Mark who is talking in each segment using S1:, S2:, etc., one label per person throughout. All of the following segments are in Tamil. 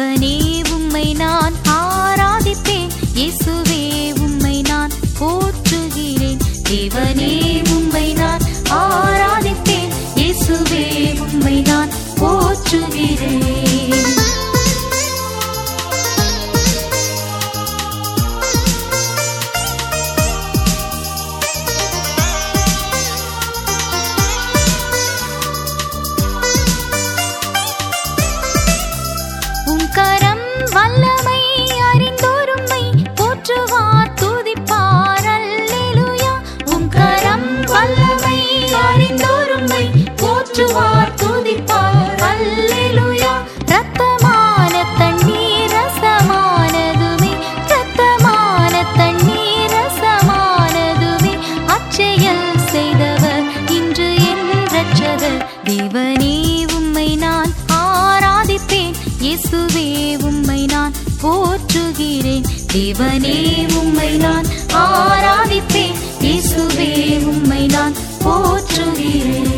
S1: தேவனே உம்மை நான் ஆராதிப்பேன் இயேசுவே உம்மை நான் போற்றுகிறேன் தேவனே உம்மை நான் ஆராதிப்பேன் இயேசுவே உம்மை நான் போற்றுகிறேன் உம் கரம் வல்லமை அறிந்தோரும்மை போற்றுவார் துதிப்பார் அல்லேலூயா உம் கரம் வல்லமை அறிந்தோரும்மை போற்றுவார் துதிப்பார் அல்லேலூயா ரத்தமான தண்ணீர் ரசமானதுமே ரத்தமான தண்ணீர் ரசமானதுமே அச்செயல் செய்தவர் இன்று என் ரட்சகர் தேவனே உம்மை நான் ஆராதிப்பேன் இயேசுவே உம்மை நான் போற்றுகிறேன் தேவனே உம்மை நான் ஆராதிப்பேன் இயேசுவே உம்மை நான் போற்றுகிறேன்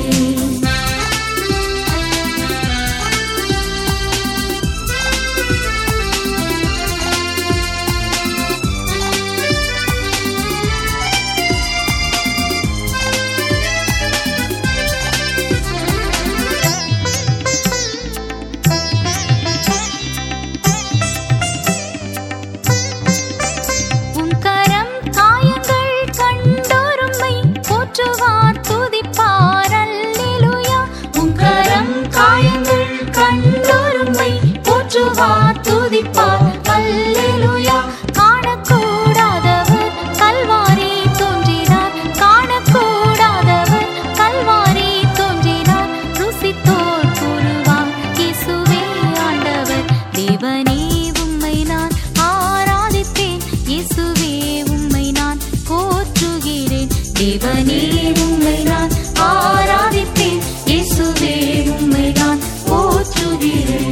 S1: உம் கரம் காயங்கள் கண்டோரும்மை போற்றுவார் துதிப்பார் அல்லேலூயா உம் கரம் காயங்கள் கண்டோரும்மை போற்றுவார் துதிப்பார் அல்லேலூயா காணக்கூடாதவர் கல்வாரி தோன்றினார் காணக்கூடாதவர் கல்வாரி தோன்றினார் ருசித்தோர் கூறுவார் இயேசுவே ஆண்டவர் தேவனே உம்மை நான் ஆராதிப்பேன் இயேசுவே உம்மை நான் போற்றுகிறேன் தேவனே உம்மை நான் ஆராதிப்பேன் இயேசுவே உம்மை நான் போற்றுகிறேன்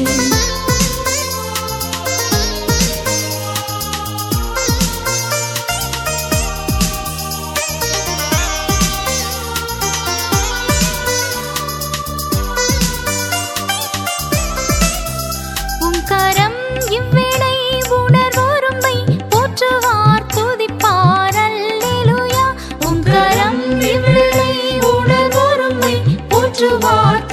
S1: உம் கரம் இவ்வேளை உணர்வோரும்மை போற்றுவார் துதிப்பார் அல்லேலூயா உம் கரம் இவ்வேளை உணர்வோரும்மை போற்றுவார்